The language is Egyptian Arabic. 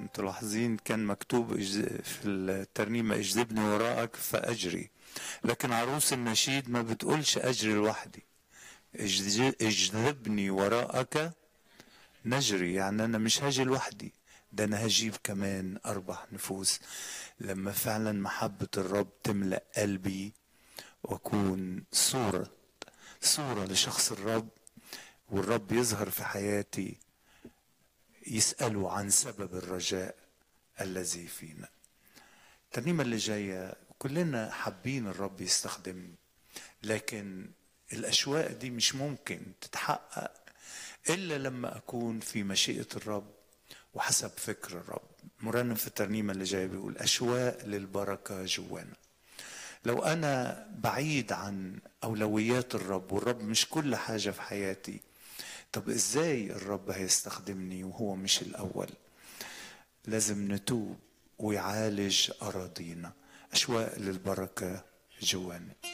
انتوا لاحظين كان مكتوب اجز- في الترنيمة اجذبني وراءك فأجري لكن عروس النشيد ما بتقولش أجري لوحدي اجذ- اجذبني وراءك نجري يعني أنا مش هاجي لوحدي ده أنا هجيب كمان أربع نفوس لما فعلا محبة الرب تملأ قلبي وأكون صورة صورة لشخص الرب والرب يظهر في حياتي يسألوا عن سبب الرجاء الذي فينا الترنيمة اللي جاية كلنا حابين الرب يستخدمني لكن الأشواق دي مش ممكن تتحقق إلا لما أكون في مشيئة الرب وحسب فكر الرب مرنم في الترنيمة اللي جاية بيقول أشواق للبركة جوانا لو أنا بعيد عن أولويات الرب والرب مش كل حاجة في حياتي طب إزاي الرب هيستخدمني وهو مش الأول لازم نتوب ويعالج أراضينا أشواق للبركة جوانا